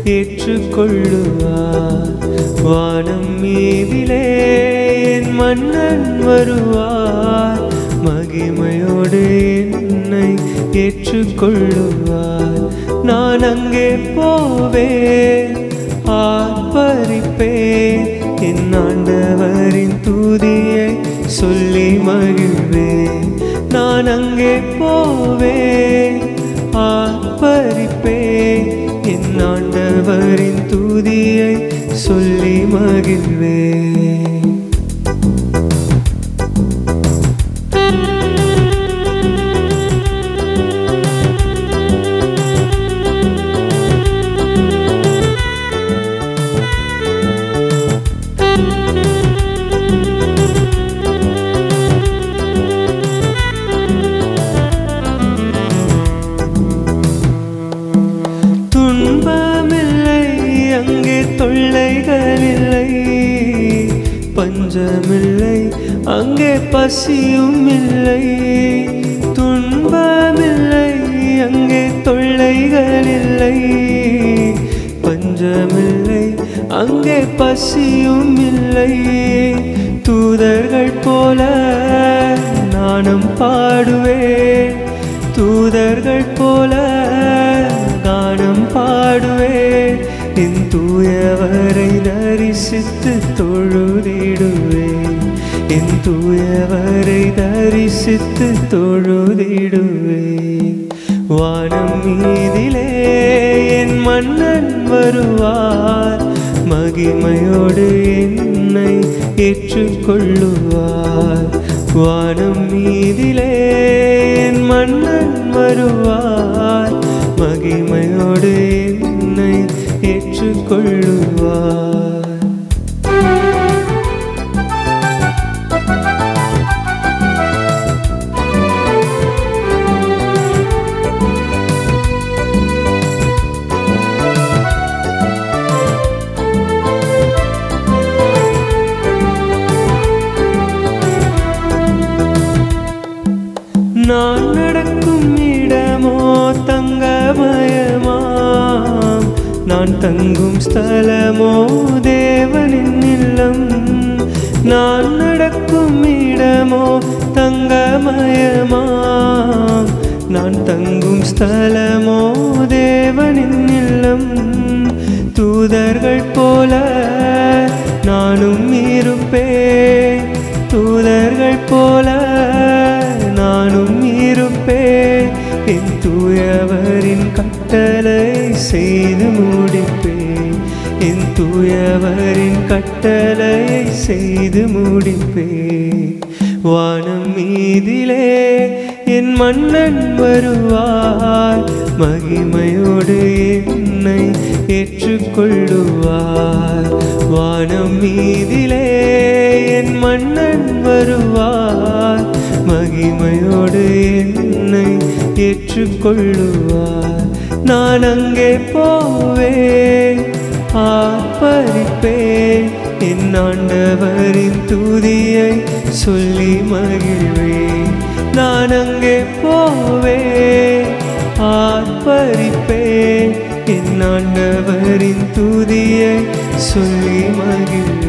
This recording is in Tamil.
ஏற்றுக்கொள்ளுவார் வானம் மீதிலே என் மன்னன் வருவார் மகிமையோடு என்னை ஏற்றுக்கொள்ளுவார் நான் அங்கே போவேன் ஆர்ப்பரிப்பேன் என் ஆண்டவரின் தூதியை சொல்லி மகிழ்வேன் நான் அங்கே போவேன் ஆர்ப்பரிப்பேன் என் ஆண்டவரின் தூதியை சொல்லி மகிழ்வேன் துன்பமில்லை அங்கே தொல்லைகள் இல்லை பஞ்சமில்லை அங்கே பசியும் இல்லை துன்பமில்லை அங்கே தொல்லைகள் இல்லை பஞ்சமில்லை அங்கே பசியும் இல்லை தூதர்கள் போல நானும் பாடுவேன் தூதர்கள் போல கானம் பாடுவேன் என் தூயவரை தரிசித்து தொழுதிடுவேன் என் தூயவரை தரிசித்து தொழுதிடுவேன் வானம் மீதிலே என் மன்னன் வருவார் மகிமையோடு என்னை ஏற்றுக்கொள்ளுவார் வானம் மீதிலே என் மன்னன் வருவார் மகிமையோடு என்னை ஏற்றுக்கொள்ளுவார் நான் நடக்கும் இடமோ தங்கமயமாம் நான் தங்கும் ஸ்தலமோ தேவனின் இல்லம் நான் நடக்கும் இடமோ தங்கமயமாம் நான் தங்கும் ஸ்தலமோ தேவனின் இல்லம் தூதர்கள் போல நானும் இருப்பேன் தூதர்கள் போல நானும் இருப்பேன் என் தூயவரின் கட்டளை செய்து முடிப்பேன் என் தூயவரின் கட்டளை செய்து முடிப்பேன் வானம் மீதிலே என் மன்னன் வருவார் மகிமையோடு என்னை ஏற்றுக்கொள்ளுவார் வானம் மீதிலே என் மன்னன் வருவார் மகிமையோடு என்னை ஏற்றுக்கொள்ளுவார் நான் அங்கே போவேன் ஆர்ப்பரிப்பேன் என் ஆண்டவரின் தூதியை சொல்லி மகிழ்வேன் நான் அங்கே போவேன் ஆர்ப்பரிப்பேன் என் ஆண்டவரின் தூதியை சொல்லி மகிழ்வேன்